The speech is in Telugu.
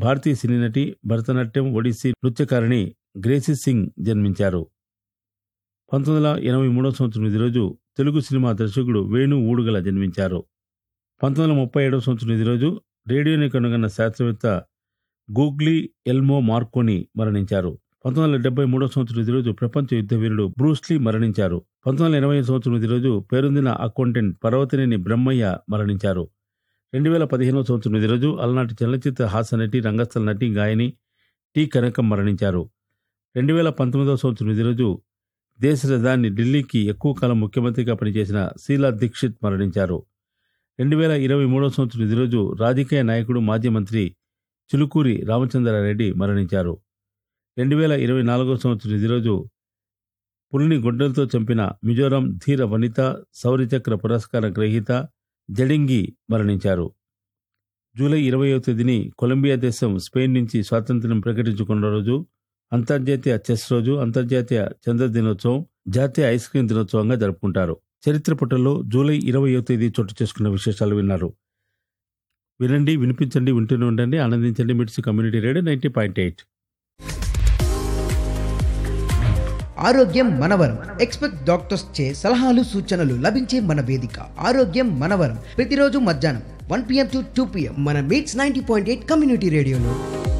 భారతీయ సినీ నటి భరతనాట్యం ఒడిస్సీ నృత్యకారిణి గ్రేసీ సింగ్ జన్మించారు పంతొమ్మిది వందల ఎనభై మూడవ సంవత్సరం ఇది రోజు తెలుగు సినిమా దర్శకుడు వేణు ఊడుగల జన్మించారు పంతొమ్మిది వందల ముప్పై ఏడవ సంవత్సరం ఇది రోజు రేడియోని కనుగొన్న శాస్త్రవేత్త గూగ్లీ ఎల్మో మార్కోని మరణించారు పంతొమ్మిది వందల డెబ్బై మూడవ సంవత్సరం ఇది రోజు ప్రపంచ యుద్ధ వీరుడు బ్రూస్లీ మరణించారు పంతొమ్మిది వందల ఎనభై సంవత్సరం ఇది రోజు పేరొందిన అకౌంటెంట్ పర్వతనేని బ్రహ్మయ్య మరణించారు రెండు వేల పదిహేనవ సంవత్సరం ఇది రోజు అలనాటి చలనచిత్ర హాస్య నటి రంగస్థల నటి గాయని టి కనకం మరణించారు రెండు వేల పంతొమ్మిదవ సంవత్సరం ఇది రోజు దేశ రాజధాని ఢిల్లీకి ఎక్కువ కాలం ముఖ్యమంత్రిగా పనిచేసిన శీలా దీక్షిత్ మరణించారు రెండు వేల ఇరవై మూడవ సంవత్సరం ఇది రోజు రాజకీయ నాయకుడు మాజీ మంత్రి చిలుకూరి రామచంద్రారెడ్డి మరణించారు రెండు వేల ఇరవై నాలుగవ సంవత్సరం ఇది రోజు పులిని గొడ్డలతో చంపిన మిజోరాం ధీర వనిత శౌర్యచక్ర పురస్కార గ్రహీత జడింగి మరణించారు జూలై ఇరవయో తేదీని కొలంబియా దేశం స్పెయిన్ నుంచి స్వాతంత్ర్యం ప్రకటించుకున్న రోజు అంతర్జాతీయ చెస్ రోజు అంతర్జాతీయ చంద్ర దినోత్సవం జాతీయ ఐస్ క్రీం దినోత్సవంగా జరుపుకుంటారు చరిత్ర పుటల్లో జూలై ఇరవయో తేదీ చోటు చేసుకున్న విశేషాలు విన్నారు వినండి వినిపించండి వింటూనే ఉండండి ఆనందించండి MITS community radio ninety point eight ఆరోగ్యం మనవరం ఎక్స్పెక్ట్ డాక్టర్స్ చే సలహాలు సూచనలు లభించే మన వేదిక ఆరోగ్యం మనవరం ప్రతిరోజు మధ్యాహ్నం one PM to two PM మన MITS ninety point eight community రేడియోలో